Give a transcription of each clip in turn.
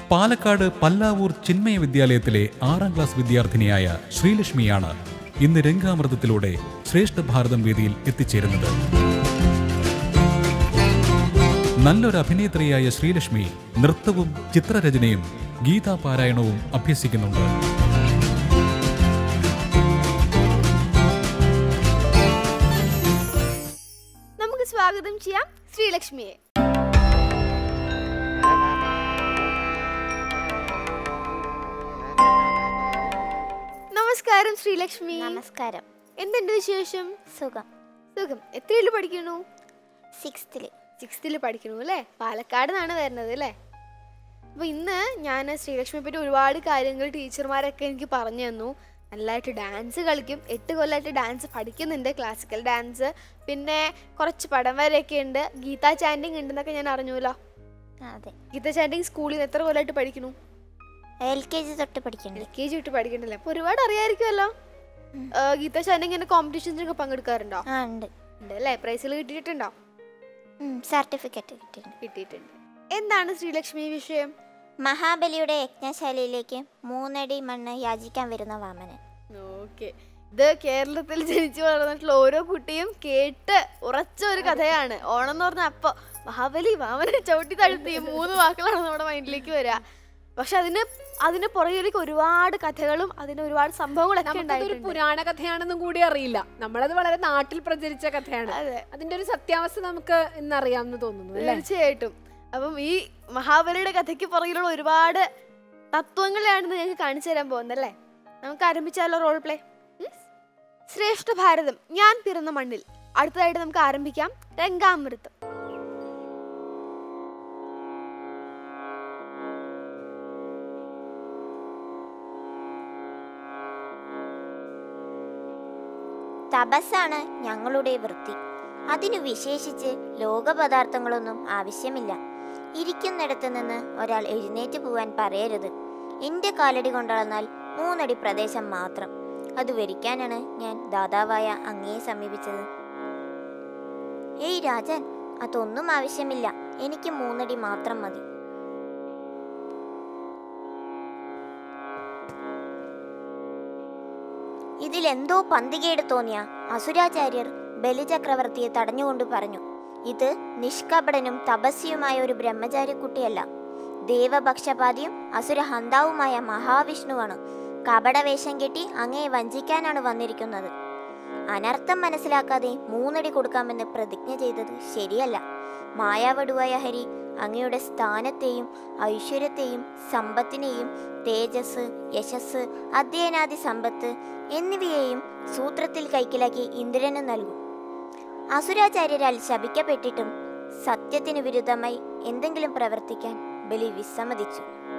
പാലക്കാട് പല്ലാവൂർ ചിന്മയ വിദ്യാലയത്തിലെ ആറാം ക്ലാസ് വിദ്യാർത്ഥിനിയായ ശ്രീലക്ഷ്മിയാണ് ഇന്ന് രംഗാമൃതത്തിലൂടെ ശ്രേഷ്ഠ ഭാരതം വേദിയിൽ എത്തിച്ചേരുന്നത് നല്ലൊരു അഭിനേത്രിയായ ശ്രീലക്ഷ്മി നൃത്തവും ചിത്രരചനയും ഗീതാപാരായണവും അഭ്യസിക്കുന്നുണ്ട് നമുക്ക് സ്വാഗതം ചെയ്യാം ശ്രീലക്ഷ്മിയെ നമസ്കാരം ശ്രീലക്ഷ്മി നമസ്കാരം എന്തുണ്ട് വിശേഷം സുഖം സുഖം എത്രയിൽ പഠിക്കണു സിക്സ്ത്തില് സിക്സ്ത്തിൽ പഠിക്കണു അല്ലേ പാലക്കാട് നിന്നാണ് വരുന്നത് അല്ലേ അപ്പോൾ ഇന്ന് ഞാൻ ശ്രീലക്ഷ്മിയെ പറ്റി ഒരുപാട് കാര്യങ്ങൾ ടീച്ചർമാരൊക്കെ എനിക്ക് പറഞ്ഞു തന്നു നല്ലതായിട്ട് ഡാൻസ് കളിക്കും എട്ട് കൊല്ലമായിട്ട് ഡാൻസ് പഠിക്കുന്നുണ്ട് ക്ലാസിക്കൽ ഡാൻസ് പിന്നെ കുറച്ച് പടം വരെയൊക്കെ ഉണ്ട് ഗീതാ ചാൻഡിങ് ഉണ്ടെന്നൊക്കെ ഞാൻ അറിഞ്ഞുല്ലോ അതെ ഗീതാ ചാൻഡിങ് സ്കൂളിൽ നിന്ന് എത്ര കൊല്ലമായിട്ട് പഠിക്കണു എൽ കെ ജി തൊട്ട് പഠിക്കണ്ടേ എൽ കെ ജി വിട്ട് പഠിക്കണ്ടല്ലേ അപ്പോൾ ഒരുപാട് അറിയാമായിരിക്കുമല്ലോ ഉം. ആ, ഗീതാ ചാൻഡിങ് ഇങ്ങനെ കോമ്പറ്റീഷൻസിനൊക്കെ പങ്കെടുക്കാറുണ്ടോ ആ ഉണ്ട് ഉണ്ട് അല്ലേ പ്രൈസിൽ കിട്ടിയിട്ടുണ്ടോ സർട്ടിഫിക്കറ്റ് കിട്ടിയിട്ടുണ്ട് കിട്ടിയിട്ടുണ്ട് എന്താണ് ശ്രീലക്ഷ്മി വിഷയം മഹാബലിയുടെ യജ്ഞശാലയിലേക്ക് മൂന്നടി മണ്ണ് യാചിക്കാൻ വരുന്ന വാമനൻ ഓക്കെ ഇത് കേരളത്തിൽ ജനിച്ചു വളർന്നിട്ടുള്ള ഓരോ കുട്ടിയും കേട്ട് ഉറച്ച ഒരു കഥയാണ് ഓണം എന്ന് പറഞ്ഞാൽ അപ്പൊ മഹാബലി വാമനെ ചവിട്ടി തഴുത്തി ഈ മൂന്ന് വാക്കുകളാണ് നമ്മുടെ മൈൻഡിലേക്ക് വരിക പക്ഷെ അതിന് അതിന് പുറകിലേക്ക് ഒരുപാട് കഥകളും അതിന് ഒരുപാട് സംഭവങ്ങളൊക്കെ നമുക്കതൊരു ഉണ്ടായിട്ടുണ്ട് പുരാണ കഥയാണെന്നും കൂടി അറിയില്ല നമ്മളത് വളരെ നാട്ടിൽ പ്രചരിച്ച കഥയാണ് അതെ അതിന്റെ ഒരു സത്യാവസ്ഥ നമുക്ക് ഇന്നറിയാമെന്ന് തോന്നുന്നു അല്ലേ തീർച്ചയായിട്ടും അപ്പം ഈ മഹാബലിയുടെ കഥയ്ക്ക് പുറകിലുള്ള ഒരുപാട് തത്വങ്ങളാണ് ഞങ്ങൾക്ക് കാണിച്ചു തരാൻ പോകുന്നത് അല്ലേ നമുക്ക് ആരംഭിച്ചാലോ റോൾ പ്ലേ ശ്രേഷ്ഠ ഭാരതം ഞാൻ പിറന്ന മണ്ണിൽ അടുത്തതായിട്ട് നമുക്ക് ആരംഭിക്കാം രംഗാമൃതം തപസ്സാണ് ഞങ്ങളുടെ വൃത്തി അതിനു വിശേഷിച്ച് ലോകപദാർത്ഥങ്ങളൊന്നും ആവശ്യമില്ല ഇരിക്കുന്നിടത്ത് നിന്ന് ഒരാൾ എഴുന്നേറ്റ് പോവാൻ പറയരുത് എന്റെ കാലടി കൊണ്ടളന്നാൽ മൂന്നടി പ്രദേശം മാത്രം അത് വരിക്കാനാണ് ഞാൻ ദാതാവായ അങ്ങയെ സമീപിച്ചത് ഏയ് രാജൻ അതൊന്നും ആവശ്യമില്ല എനിക്ക് മൂന്നടി മാത്രം മതി ഇതിലെന്തോ പന്തികേട് തോന്നിയ അസുരാചാര്യർ ബലിചക്രവർത്തിയെ തടഞ്ഞുകൊണ്ട് പറഞ്ഞു ഇത് നിഷ്കപടനും തപസ്വിയുമായ ഒരു ബ്രഹ്മചാരിക്കുട്ടിയല്ല ദേവപക്ഷപാതിയും അസുരഹന്താവുമായ മഹാവിഷ്ണുവാണ് കപടവേഷം കെട്ടി അങ്ങയെ വഞ്ചിക്കാനാണ് വന്നിരിക്കുന്നത് അനർത്ഥം മനസ്സിലാക്കാതെ മൂന്നടി കൊടുക്കാമെന്ന് പ്രതിജ്ഞ ചെയ്തത് ശരിയല്ല മായാവടുവായ ഹരി അങ്ങയുടെ സ്ഥാനത്തെയും ഐശ്വര്യത്തെയും സമ്പത്തിനെയും തേജസ് യശസ് അധ്യയനാദി സമ്പത്ത് എന്നിവയെയും സൂത്രത്തിൽ കൈക്കലാക്കി ഇന്ദ്രന് നൽകും അസുരാചാര്യരാൽ ശപിക്കപ്പെട്ടിട്ടും സത്യത്തിനു വിരുദ്ധമായി എന്തെങ്കിലും പ്രവർത്തിക്കാൻ ബലി വിസമ്മതിച്ചു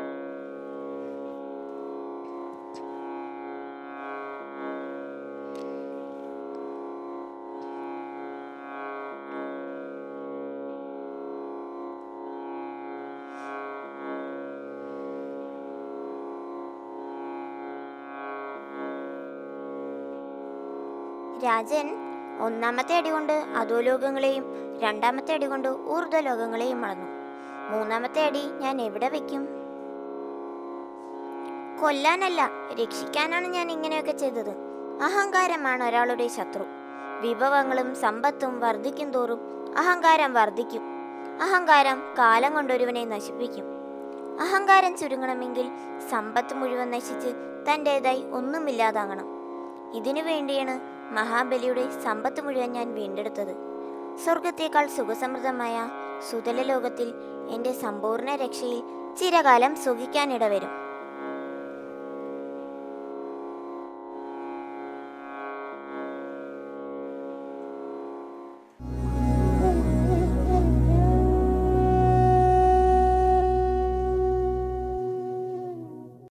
രാജൻ ഒന്നാമത്തെ അടി കൊണ്ട് അധോലോകങ്ങളെയും രണ്ടാമത്തെ അടി കൊണ്ട് ഊർധ്വലോകങ്ങളെയും അളന്നു മൂന്നാമത്തെ അടി ഞാൻ എവിടെ വെക്കും കൊല്ലാനല്ല രക്ഷിക്കാനാണ് ഞാൻ ഇങ്ങനെയൊക്കെ ചെയ്തത് അഹങ്കാരമാണ് ഒരാളുടെ ശത്രു വിഭവങ്ങളും സമ്പത്തും വർദ്ധിക്കും തോറും അഹങ്കാരം വർദ്ധിക്കും അഹങ്കാരം കാലം കൊണ്ടൊരുവനെ നശിപ്പിക്കും അഹങ്കാരം ചുരുങ്ങണമെങ്കിൽ സമ്പത്ത് മുഴുവൻ നശിച്ച് തൻ്റെതായി ഒന്നുമില്ലാതാകണം ഇതിനു വേണ്ടിയാണ് മഹാബലിയുടെ സമ്പത്ത് മുഴുവൻ ഞാൻ വീണ്ടെടുത്തത് സ്വർഗത്തേക്കാൾ സുഖസമൃദ്ധമായ സുതല ലോകത്തിൽ എൻ്റെ സമ്പൂർണ്ണ രക്ഷയിൽ ചിരകാലം സുഖിക്കാനിടവരും